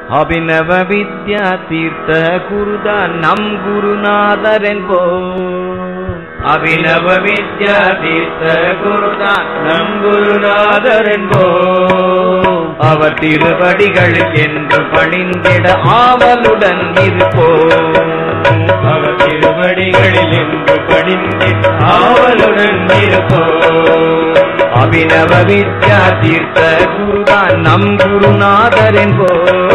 அபிநவ வித்யா தீர்த்த குருதான் நம் குருநாதரென்போ அபிநவ வித்யா தீர்த்த குருதான் நம் குருநாதரென்போ அவர் திருவடிகள் என்று பணிந்திட ஆவலுடன் இருப்போம் அவர் திருவடிகளில் என்று பணிந்திட ஆவலுடன் இருப்போம் அபிநவ வித்யா தீர்த்த குருதான் நம் குருநாதர் என்போ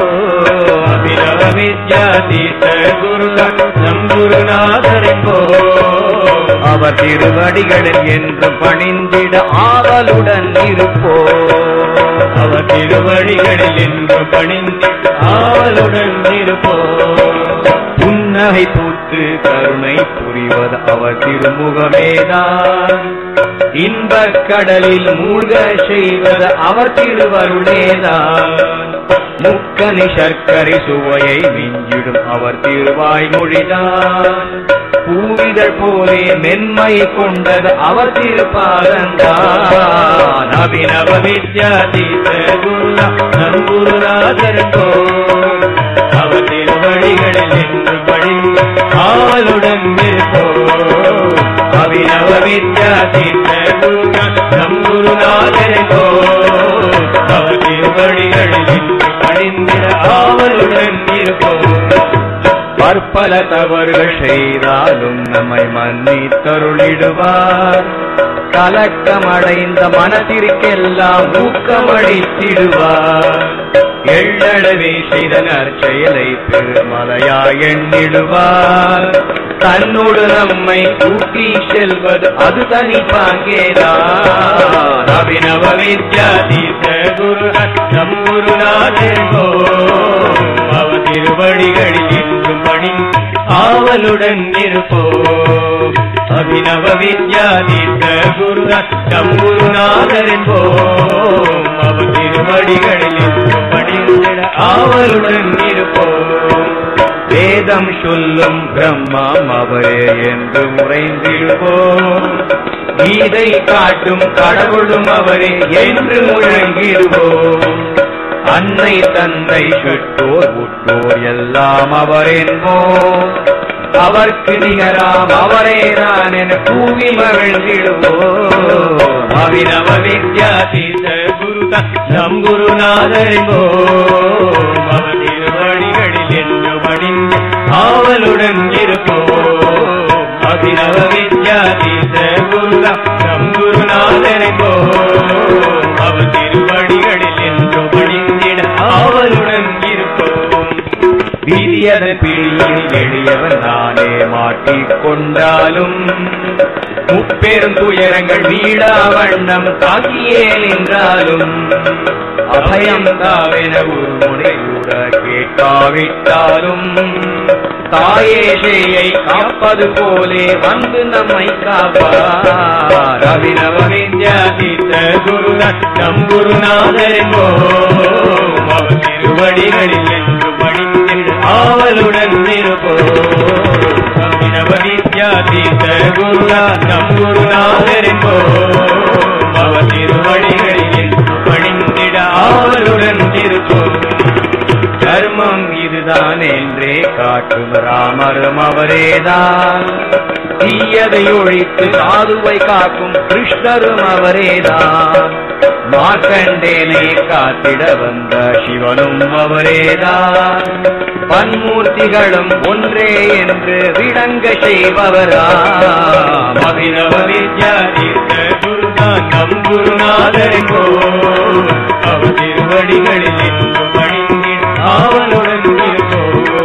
அபிநவ வித்யா தீர்த்த குருதான் நம் குருநாதர் என்போ அவர் திருவடிகளில் என்று பணிந்திட ஆவலுடன் இருப்போ அவர் திருவடிகளில் என்று பணிந்திட ஆவலுடன் இருப்போ புன்னகை பூத்து கருணை புரிவது அவர் திருமுகமேதான் இன்பக் கடலில் மூழ்க செய்வது அவர் திருவருளேதான் முக்கனி சர்க்கரை சுவையை மிஞ்சிடும் அவர் திருவாய் மொழிதான் பூவிதழ் போலே மென்மை கொண்டது அவர் திருப்பாதந்தான் அபிநவ வித்யாதீத குருநா நங்குருநாதர்கோ அவர் திருவடிகளில் என்று படி ஆளுடன் இருப்போ அபிநவ வித்யாதீத குருநா நங்குருநாதர்கோ அவர் திருவடிகளில் என்று பணிந்திட ஆவலுடன் இருப்போ பற்பல தவறுகள் செய்தாலும் நம்மை மன்னித்தருளிடுவார் கலக்கமடைந்த மனத்திற்கெல்லாம் ஊக்கமளித்திடுவார் எள்ளளவே செய்த நற்செயலை பெருமலையா எண்ணிடுவார் தன்னோடு நம்மை கூட்டி செல்வது அது தனி பாங்கேதான் அபிநவ வித்யாதீத குரு நம் குருநாதோ அவ திருவடிகளில் இன்று பணி ஆவலுடன் இருப்போ அபிநவ வித்யாதீத குருதான் நம் குருநாதர் என்போம் அவ திருவடிகளில் இன்று பணிந்திட ஆவலுடன் இருப்போம் வேதம் சொல்லும் பிரம்மம் அவரே என்று முறைந்திடுவோம் கீதை காட்டும் கடவுளும் அவரே என்று முழங்கிடுவோம் அன்னை தந்தை சுட்டோர் உற்றோர் எல்லாம் அவர் என்போம் அவர்க்கு நிகராம் அவரே நான் என கூவி மகிழ்ந்திடுவோம் அபிநவ வித்யாதீத குருதான் நம் குருநாதர் என்போம் அவர் திருவடிகளில் என்று மடிந்து ஆவலுடன் இருப்போம் அபிநவ வித்யாதீத குருதான் நம் குருநாதர் என்போம் அவர் திருவடிகளில் என்று மடிந்திட ஆவலுடன் இருப்போம் விதியத பிடியில் எளியவன் நானே மாட்டிக்கொண்டாலும் முப்பெரும் துயரங்கள் வீடா வண்ணம் தாக்கியே நின்றாலும் அபயம் தாவென ஒரு முறை கூட கேட்காவிட்டாலும் தாயே சேயை காப்பது போலே வந்து நம்மை காப்பார் அபிநவ வித்யாதீத்த குருநாத் நம் குருநாதர் என்போம் அவர் திருவடிகளில் என்று பணிந்திட ஆவலுடன் இருப்போம் அபிநவ வித்யாதீத்த குருநாத் நம் குருநாதர் என்போம் அவர் திருவடிகளில் என்று பணிந்திட ஆவலுடன் இருப்போம் தர்மம் இதுதான் என்றே காட்டும் ராமரும் அவரேதான் தீயதை ஒழித்து சாதுவை காக்கும் கிருஷ்ணரும் அவரேதான் மார்க்கண்டேனை காத்திட வந்த சிவனும் அவரேதான் பன்மூர்த்திகளும் ஒன்றே என்று விளங்க செய்பவரா அபிநவ வித்யாதீர்த்த குருதான் நம் குருநாதரிகோ அவர் திருவடிகளில் என்று பணிந்திட ஆவலுடன் இருக்கோ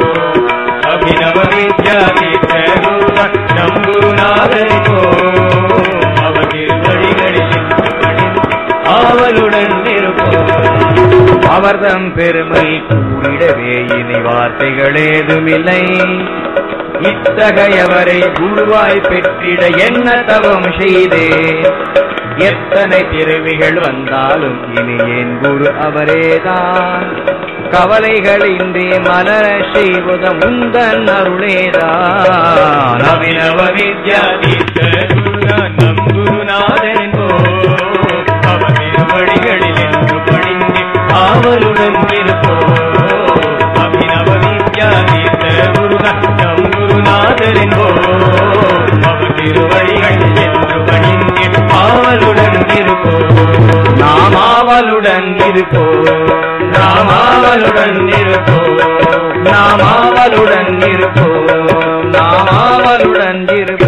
அபிநவ வித்யாதீர்த்த குருதான் நம் குருநாதரிகோ அவர் திருவடிகளில் என்று பணிந்து ஆவலுடன் இருப்போம் அவர்தம் பெருமை கூறிடவே இனி வார்த்தைகள் ஏதுமில்லை இத்தகையவரை குருவாய் பெற்றிட என்ன தவம் செய்தே எத்தனை பிறவிகள் வந்தாலும் இனி என் குரு அவரேதான் கவலைகளின்றி மலர செய்வத முந்தன் அருளேதான் அபிநவ வித்யாதீத்த குருநான் நம் குருநாதன் அவர் திருவடிகளில் என்று பணிந்து ஆவலுடன் இருப்போம் இருப்போம் நாம் அவளுடன் இருப்போம் நாம் அவளுடன் இருப்போம் நாம் அவளுடன் இருப்போம்